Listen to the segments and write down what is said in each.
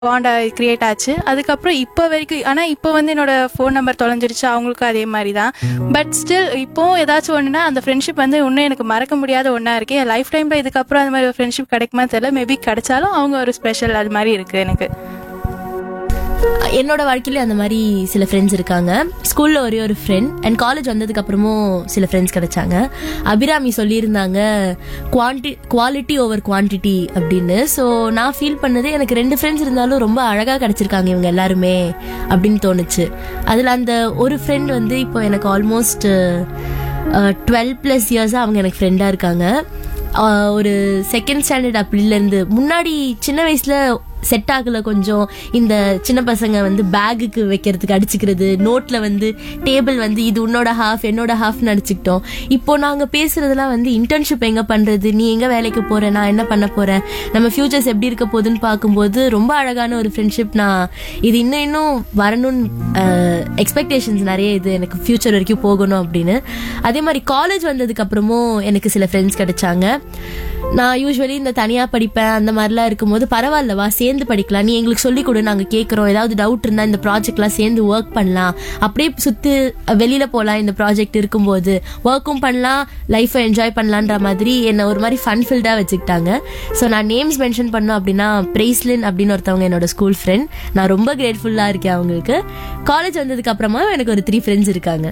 bond create ஆச்சு அதுக்கப்புறம் இப்போ வரைக்கும் ஆனால் இப்போ வந்து என்னோட ஃபோன் நம்பர் தொலைஞ்சிருச்சு அவங்களுக்கும் அதே மாதிரி தான் பட் ஸ்டில் இப்போவும் ஏதாச்சும் ஒன்றுனா அந்த ஃப்ரெண்ட்ஷிப் வந்து இன்னும் எனக்கு மறக்க முடியாத ஒன்றா இருக்கு என் லைஃப் டைமில் இதுக்கப்புறம் அந்த மாதிரி ஒரு ஃப்ரெண்ட்ஷிப் கிடைக்குமா தெரியல மேபி கிடைச்சாலும் அவங்க ஒரு ஸ்பெஷல் அது மாதிரி இருக்குது எனக்கு என்னோட வாழ்க்கையில அந்த மாதிரி சில ஃப்ரெண்ட்ஸ் இருக்காங்க ஸ்கூல்ல ஒரே ஒரு ஃப்ரெண்ட் அண்ட் காலேஜ் வந்ததுக்கு அப்புறமும் சில ஃப்ரெண்ட்ஸ் கிடைச்சாங்க அபிராமி சொல்லியிருந்தாங்க குவான்டி குவாலிட்டி ஓவர் குவான்டிட்டி அப்படின்னு ஸோ நான் ஃபீல் பண்ணது எனக்கு ரெண்டு ஃப்ரெண்ட்ஸ் இருந்தாலும் ரொம்ப அழகா கிடைச்சிருக்காங்க இவங்க எல்லாருமே அப்படின்னு தோணுச்சு அதுல அந்த ஒரு ஃப்ரெண்ட் வந்து இப்போ எனக்கு ஆல்மோஸ்ட் டுவெல் ப்ளஸ் இயர்ஸாக அவங்க எனக்கு ஃப்ரெண்டாக இருக்காங்க ஆஹ் ஒரு செகண்ட் ஸ்டாண்டர்ட் அப்படிலேருந்து முன்னாடி சின்ன வயசுல செட் ஆகல கொஞ்சம் இந்த சின்ன பசங்க வந்து பேகுக்கு வைக்கிறதுக்கு அடிச்சுக்கிறது நோட்ல வந்து டேபிள் வந்து இது உன்னோட ஹாஃப் என்னோட ஹாஃப்னு அடிச்சுக்கிட்டோம் இப்போ நாங்க பேசுறதெல்லாம் வந்து இன்டர்ன்ஷிப் எங்க பண்றது நீ எங்க வேலைக்கு போற நான் என்ன பண்ண போறேன் நம்ம ஃபியூச்சர்ஸ் எப்படி இருக்க போகுதுன்னு பார்க்கும்போது ரொம்ப அழகான ஒரு ஃப்ரெண்ட்ஷிப் நான் இது இன்னும் இன்னும் வரணும்னு எக்ஸ்பெக்டேஷன்ஸ் நிறைய இது எனக்கு ஃபியூச்சர் வரைக்கும் போகணும் அப்படின்னு அதே மாதிரி காலேஜ் வந்ததுக்கு அப்புறமும் எனக்கு சில ஃப்ரெண்ட்ஸ் கிடைச்சாங்க நான் யூஸ்வலி இந்த தனியா படிப்பேன் அந்த மாதிரிலாம் இருக்கும்போது பரவாயில்ல வா சேர்ந்து படிக்கலாம் நீ எங்களுக்கு சொல்லிக் கொடு நாங்க கேட்குறோம் ஏதாவது டவுட் இருந்தா இந்த ப்ராஜெக்ட்லாம் சேர்ந்து ஒர்க் பண்ணலாம் அப்படியே சுத்து வெளியில போகலாம் இந்த ப்ராஜெக்ட் இருக்கும்போது ஒர்க்கும் பண்ணலாம் லைஃப்பை என்ஜாய் பண்ணலான்ற மாதிரி என்னை ஒரு மாதிரி ஃபன் ஃபில்டாக வச்சுக்கிட்டாங்க ஸோ நான் நேம்ஸ் மென்ஷன் பண்ணோம் அப்படின்னா பிரைஸ்லின் அப்படின்னு ஒருத்தவங்க என்னோட ஸ்கூல் ஃப்ரெண்ட் நான் ரொம்ப கிரேட்ஃபுல்லாக இருக்கேன் அவங்களுக்கு காலேஜ் வந்ததுக்கு அப்புறமா எனக்கு ஒரு த்ரீ ஃப்ரெண்ட்ஸ் இருக்காங்க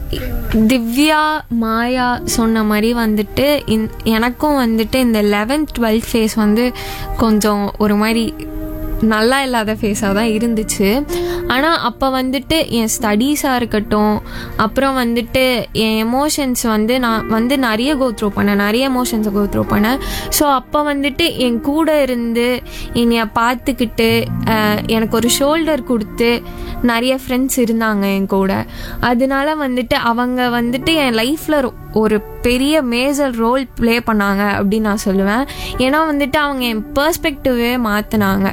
திவ்யா மாயா சொன்ன மாதிரி வந்துட்டு இந்- எனக்கும் வந்துட்டு இந்த லெவன்த் டுவெல்த் ஃபேஸ் வந்து கொஞ்சம் ஒரு மாதிரி நல்லா இல்லாத ஃபேஸாக தான் இருந்துச்சு ஆனால் அப்போ வந்துட்டு என் ஸ்டடீஸாக இருக்கட்டும் அப்புறம் வந்துட்டு என் எமோஷன்ஸ் வந்து நான் வந்து நிறைய கோ த்ரூ பண்ணேன் நிறைய எமோஷன்ஸை கோ த்ரூ பண்ணேன் ஸோ அப்போ வந்துட்டு என் கூட இருந்து என்னைய பார்த்துக்கிட்டு அஹ், எனக்கு ஒரு ஷோல்டர் கொடுத்து நிறைய ஃப்ரெண்ட்ஸ் இருந்தாங்க என் கூட அதனால வந்துட்டு அவங்க வந்துட்டு என் லைஃப்பில் ஒரு பெரிய மேஜர் ரோல் ப்ளே பண்ணாங்க அப்படின்னு நான் சொல்லுவேன் ஏன்னா வந்துட்டு அவங்க என் பெர்ஸ்பெக்டிவே மாற்றினாங்க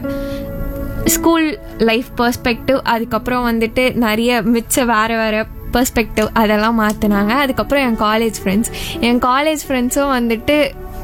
ஸ்கூல் லைஃப் பெர்ஸ்பெக்டிவ் அதுக்கப்புறம் வந்துட்டு நிறைய மிச்ச வேறு வேறு பெர்ஸ்பெக்டிவ் அதெல்லாம் மாற்றினாங்க அதுக்கப்புறம் என் காலேஜ் ஃப்ரெண்ட்ஸ் என் காலேஜ் ஃப்ரெண்ட்ஸும் வந்துட்டு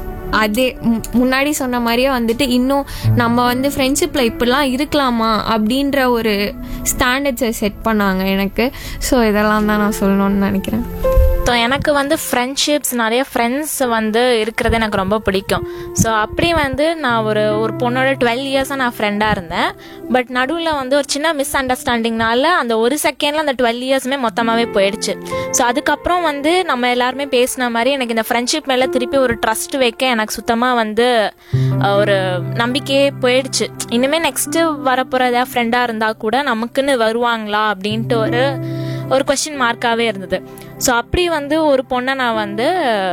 அதே மு- முன்னாடி சொன்ன மாதிரியே வந்துட்டு இன்னும் நம்ம வந்து ஃப்ரெண்ட்ஷிப்பில் இப்படிலாம் இருக்கலாமா அப்படின்ற ஒரு ஸ்டாண்டர்ட்ஸை செட் பண்ணாங்க எனக்கு ஸோ இதெல்லாம் தான் நான் சொல்லணும்னு நினைக்கிறேன் ஸோ எனக்கு வந்து ஃப்ரெண்ட்ஷிப்ஸ் நிறைய ஃப்ரெண்ட்ஸ் வந்து இருக்கிறது எனக்கு ரொம்ப பிடிக்கும் ஸோ அப்படி வந்து நான் ஒரு ஒரு பொண்ணோட டுவெல் இயர்ஸாக நான் ஃப்ரெண்டாக இருந்தேன் பட் நடுவில் வந்து ஒரு சின்ன மிஸ் அண்டர்ஸ்டாண்டிங்னால அந்த ஒரு செகண்டில் அந்த டுவெல் இயர்ஸுமே மொத்தமாகவே போயிடுச்சு ஸோ அதுக்கப்புறம் வந்து நம்ம எல்லாருமே பேசின மாதிரி எனக்கு இந்த ஃப்ரெண்ட்ஷிப் மேலே திருப்பி ஒரு ட்ரஸ்ட் வைக்க எனக்கு சுத்தமாக வந்து அஹ், ஒரு நம்பிக்கையே போயிடுச்சு இனிமே நெக்ஸ்ட்டு வரப்போகிற ஏதாவது ஃப்ரெண்டாக இருந்தால் கூட நமக்குன்னு வருவாங்களா அப்படின்ட்டு ஒரு ஒரு கொஸ்டின் மார்க்காகவே இருந்தது ஸோ அப்படி வந்து ஒரு பொண்ணை நான் வந்து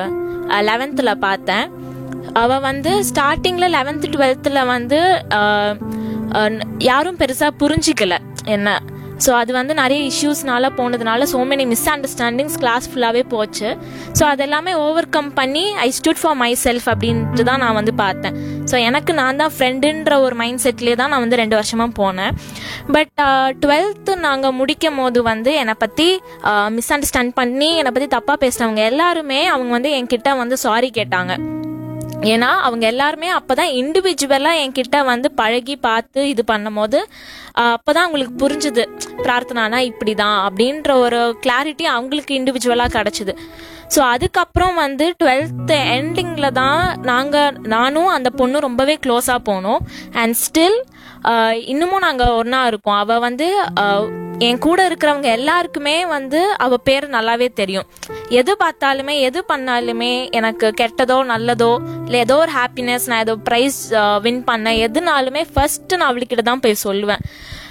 லெவன்த்தில் பார்த்தேன் அவள் வந்து ஸ்டார்டிங்கில் லெவன்த்து டுவெல்த்தில் வந்து அஹ், அஹ், யாரும் பெருசாக புரிஞ்சிக்கல என்ன ஸோ அது வந்து நிறைய இஷ்யூஸ்னால போனதுனால so many misunderstandings class ஃபுல்லாகவே போச்சு ஸோ அதெல்லாமே ஓவர் கம் பண்ணி I stood for myself அப்படின்ட்டு தான் நான் வந்து பார்த்தேன் ஸோ எனக்கு நான் தான் ஃப்ரெண்டுன்ற ஒரு மைண்ட் செட்லேயே தான் நான் வந்து ரெண்டு வருஷமாக போனேன் பட் டுவெல்த்து நாங்கள் முடிக்கும் போது வந்து என்னை பற்றி மிஸ் அண்டர்ஸ்டாண்ட் பண்ணி என்னை பற்றி தப்பாக பேசினவங்க எல்லாருமே அவங்க வந்து என்கிட்ட வந்து சாரி கேட்டாங்க ஏன்னா அவங்க எல்லாருமே அப்பதான் இண்டிவிஜுவலா என்கிட்ட வந்து பழகி பார்த்து இது பண்ணும்போது ஆஹ், அப்பதான் அவங்களுக்கு புரிஞ்சுது பிரார்த்தனானா இப்படிதான் அப்படின்ற ஒரு கிளாரிட்டி அவங்களுக்கு இண்டிவிஜுவலா கிடைச்சிது ஸோ அதுக்கப்புறம் வந்து டுவெல்த் எண்டிங்கில் தான் நாங்கள் நானும் அந்த பொண்ணும் ரொம்பவே க்ளோஸாக போனோம் அண்ட் ஸ்டில் இன்னமும் நாங்கள் ஒன்றா இருக்கோம் அவள் வந்து ஆஹ், என் கூட இருக்கிறவங்க எல்லாருக்குமே வந்து அவ பேர் நல்லாவே தெரியும் எது பார்த்தாலுமே எது பண்ணாலுமே எனக்கு கெட்டதோ நல்லதோ இல்லை ஏதோ ஒரு ஹாப்பினஸ் நான் ஏதோ ப்ரைஸ் வின் பண்ணேன் எதுனாலுமே ஃபர்ஸ்ட் நான் அவளுக்கிட்ட தான் போய் சொல்லுவேன்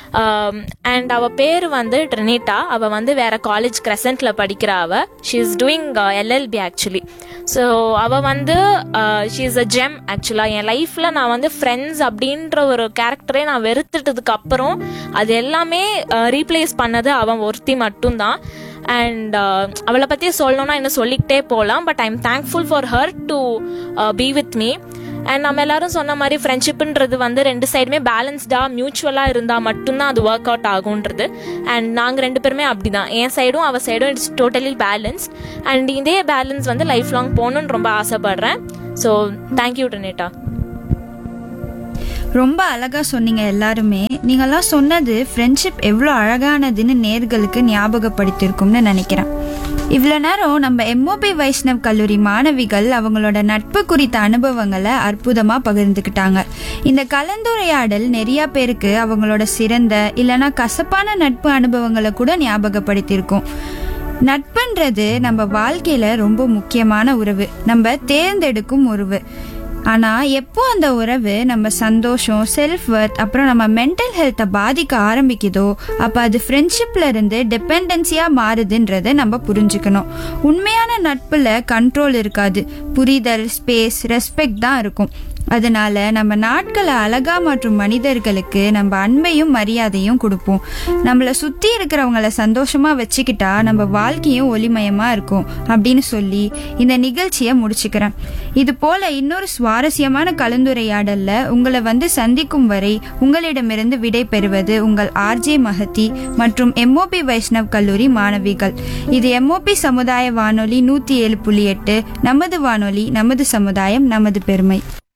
அண்ட் அவ பேர் வந்து ட்ரினிட்டா அவ வந்து வேற காலேஜ் கிரசன்ட்ல படிக்கிறா அவ she is doing LLB actually so அவ வந்து ஷீ இஸ் அ ஜெம் ஆக்சுவலாக என் லைஃப்ல நான் வந்து ஃப்ரெண்ட்ஸ் அப்படின்ற ஒரு கேரக்டரே நான் வெறுத்துட்டதுக்கு அப்புறம் அது எல்லாமே ரீப்ளேஸ் பண்ணது அவன் ஒருத்தி மட்டும்தான் அண்ட் அவளை பற்றி சொல்லணும்னா இன்னும் சொல்லிக்கிட்டே போகலாம் but I am thankful for her to be with me and நம்ம எல்லாரும் சொன்ன மாதிரி ஃப்ரெண்ட்ஷிப்புன்றது வந்து ரெண்டு சைடுமே பேலன்ஸ்டாக மியூச்சுவலாக இருந்தால் மட்டும்தான் அது ஒர்க் அவுட் ஆகுன்றது அண்ட் நாங்கள் ரெண்டு பேருமே அப்படிதான் என் சைடும் அவள் சைடும் இட்ஸ் டோட்டலி பேலன்ஸ் அண்ட் இதே பேலன்ஸ் வந்து லைஃப் லாங் போகணுன்னு ரொம்ப ஆசைப்படுறேன் ஸோ தேங்க்யூ டனேட்டா ரொம்ப அழகா சொன்னீங்க எல்லாருமே நீங்கெல்லாம் சொன்னது ஃப்ரெண்ட்ஷிப் எவ்வளோ அழகானதுன்னு நேர்களுக்கு ஞாபகப்படுத்தியிருக்கும்னு நினைக்கிறேன் இவ்வளோ நேரம் நம்ம எம்ஓபி வைஷ்ணவ் கல்லூரி மாணவிகள் அவங்களோட நட்பு குறித்த அனுபவங்களை அற்புதமாக பகிர்ந்துக்கிட்டாங்க இந்த கலந்துரையாடல் நிறைய பேருக்கு அவங்களோட சிறந்த இல்லைன்னா கசப்பான நட்பு அனுபவங்களை கூட ஞாபகப்படுத்தியிருக்கும் நட்புன்றது நம்ம வாழ்க்கையில ரொம்ப முக்கியமான உறவு நம்ம தேர்ந்தெடுக்கும் உறவு ஆனா எப்போ அந்த உறவு நம்ம சந்தோஷம் செல்ஃப் ஒர்த் அப்புறம் நம்ம மென்டல் ஹெல்த்தை பாதிக்க ஆரம்பிக்குதோ அப்ப அது ஃப்ரெண்ட்ஷிப்ல இருந்து டிபெண்டன்சியா மாறுதுன்றதை நம்ம புரிஞ்சுக்கணும் உண்மையான நட்புல கண்ட்ரோல் இருக்காது புரிதல் ஸ்பேஸ் ரெஸ்பெக்ட் தான் இருக்கும் அதனால நம்ம நாட்களை அழகா மாற்றும் மனிதர்களுக்கு நம்ம அன்பையும் மரியாதையும் கொடுப்போம் நம்மளை சுத்தி இருக்கிறவங்கள சந்தோஷமா வச்சுக்கிட்டா நம்ம வாழ்க்கையும் ஒளிமயமா இருக்கும் அப்படின்னு சொல்லி இந்த நிகழ்ச்சியை முடிச்சுக்கிறேன் இது போல இன்னொரு சுவாரஸ்யமான கலந்துரையாடல்ல உங்களை வந்து சந்திக்கும் வரை உங்களிடமிருந்து விடை பெறுவது உங்கள் ஆர்ஜே மகதி மற்றும் எம்ஓபி வைஷ்ணவ் கல்லூரி மாணவிகள் இது எம்ஓபி சமுதாய வானொலி நூத்தி ஏழு புள்ளி எட்டு நமது வானொலி நமது சமுதாயம் நமது பெருமை